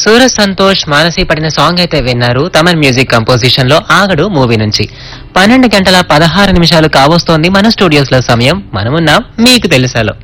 సూరజ్ సంతోష్ మానసి పడిన సాంగ్ అయితే విన్నారు తమన్ మ్యూజిక్ కంపోజిషన్ లో ఆగడు మూవీ నుంచి పన్నెండు గంటల పదహారు నిమిషాలు కావస్తోంది మన స్టూడియోస్ లో సమయం మనమున్నాం మీకు తెలుసాలో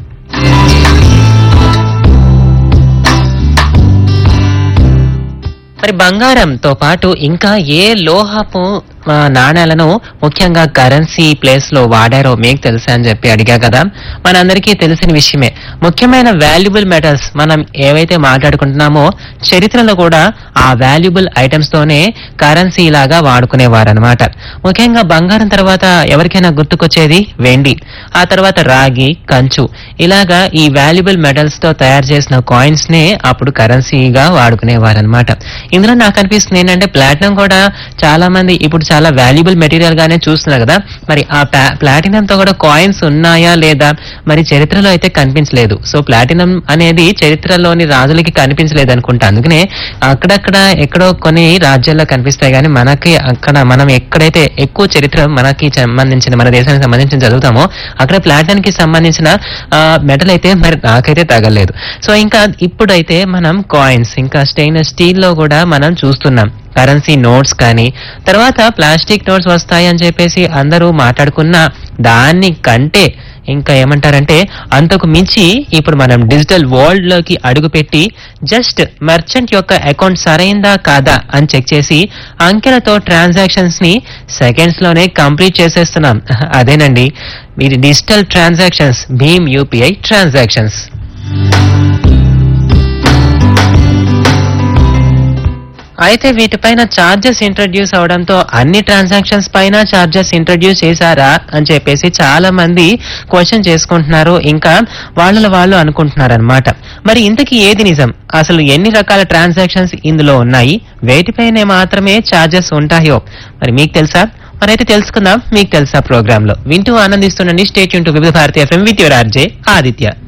మరి బంగారంతో పాటు ఇంకా ఏ లోహపు ఆ, నాణేలను ముఖ్యంగా కరెన్సీ ప్లేస్ లో వాడారో మీకు తెలుసా అని చెప్పి అడిగా కదా మనందరికీ తెలిసిన విషయమే ముఖ్యమైన వాల్యుబుల్ మెటల్స్ మనం ఏవైతే మాట్లాడుకుంటున్నామో చరిత్రలో కూడా ఆ వాల్యుబుల్ ఐటమ్స్ తోనే కరెన్సీ లాగా వాడుకునేవారనమాట ముఖ్యంగా బంగారం తర్వాత ఎవరికైనా గుర్తుకొచ్చేది వెండి ఆ తర్వాత రాగి కంచు ఇలాగా ఈ వాల్యుబుల్ మెటల్స్ తో తయారు చేసిన కాయిన్స్ నే అప్పుడు కరెన్సీగా వాడుకునేవారనమాట ఇందులో నాకు అనిపిస్తుంది ఏంటంటే ప్లాటినం కూడా చాలా మంది ఇప్పుడు చాలా వాల్యుబుల్ మెటీరియల్ గానే చూస్తున్నారు కదా మరి ఆ ప్లాటినం తో కూడా కాయిన్స్ ఉన్నాయా లేదా మరి చరిత్రలో అయితే కనిపించలేదు సో ప్లాటినం అనేది చరిత్రలోని రాజులకి కనిపించలేదు అనుకుంటా అందుకనే అక్కడక్కడ ఎక్కడో కొన్ని రాజ్యాల్లో కనిపిస్తాయి కానీ మనకి అక్కడ మనం ఎక్కడైతే ఎక్కువ చరిత్ర మనకి సంబంధించిన మన దేశానికి సంబంధించిన చదువుతామో అక్కడ ప్లాటినం కి సంబంధించిన మెటల్ అయితే మరి నాకైతే తగలేదు సో ఇంకా ఇప్పుడైతే మనం కాయిన్స్ ఇంకా స్టెయిన్లెస్ స్టీల్ లో కూడా మనం చూస్తున్నాం కరెన్సీ నోట్స్ కానీ తర్వాత ప్లాస్టిక్ నోట్స్ వస్తాయి అని చెప్పేసి అందరూ మాట్లాడుకున్న దాన్ని కంటే ఇంకా ఏమంటారంటే అంతకు మించి ఇప్పుడు మనం డిజిటల్ వరల్డ్ లోకి అడుగుపెట్టి జస్ట్ మర్చెంట్ యొక్క అకౌంట్ సరైందా కాదా అని చెక్ చేసి అంకెలతో ట్రాన్సాక్షన్స్ ని సెకండ్స్ లోనే కంప్లీట్ చేసేస్తున్నాం అదేనండి మీరు డిజిటల్ ట్రాన్సాక్షన్స్ భీమ్ యూపీఐ ట్రాన్సాక్షన్స్ అయితే వీటిపైన చార్జెస్ ఇంట్రడ్యూస్ అవడంతో అన్ని ట్రాన్సాక్షన్స్ పైన చార్జెస్ ఇంట్రడ్యూస్ చేశారా అని చెప్పేసి చాలా మంది క్వశ్చన్ చేసుకుంటున్నారు ఇంకా వాళ్ళ వాళ్ళు అనుకుంటున్నారు అనమాట మరి ఇంతకీ ఏది నిజం అసలు ఎన్ని రకాల ట్రాన్సాక్షన్స్ ఇందులో ఉన్నాయి వేటిపైనే మాత్రమే చార్జెస్ ఉంటాయో మరి మీకు తెలుసా మరైతే తెలుసుకుందాం మీకు తెలుసా ప్రోగ్రామ్ లో వింటూ ఆనందిస్తుండండి state to Vividh Bharati FM with your RJ Aditya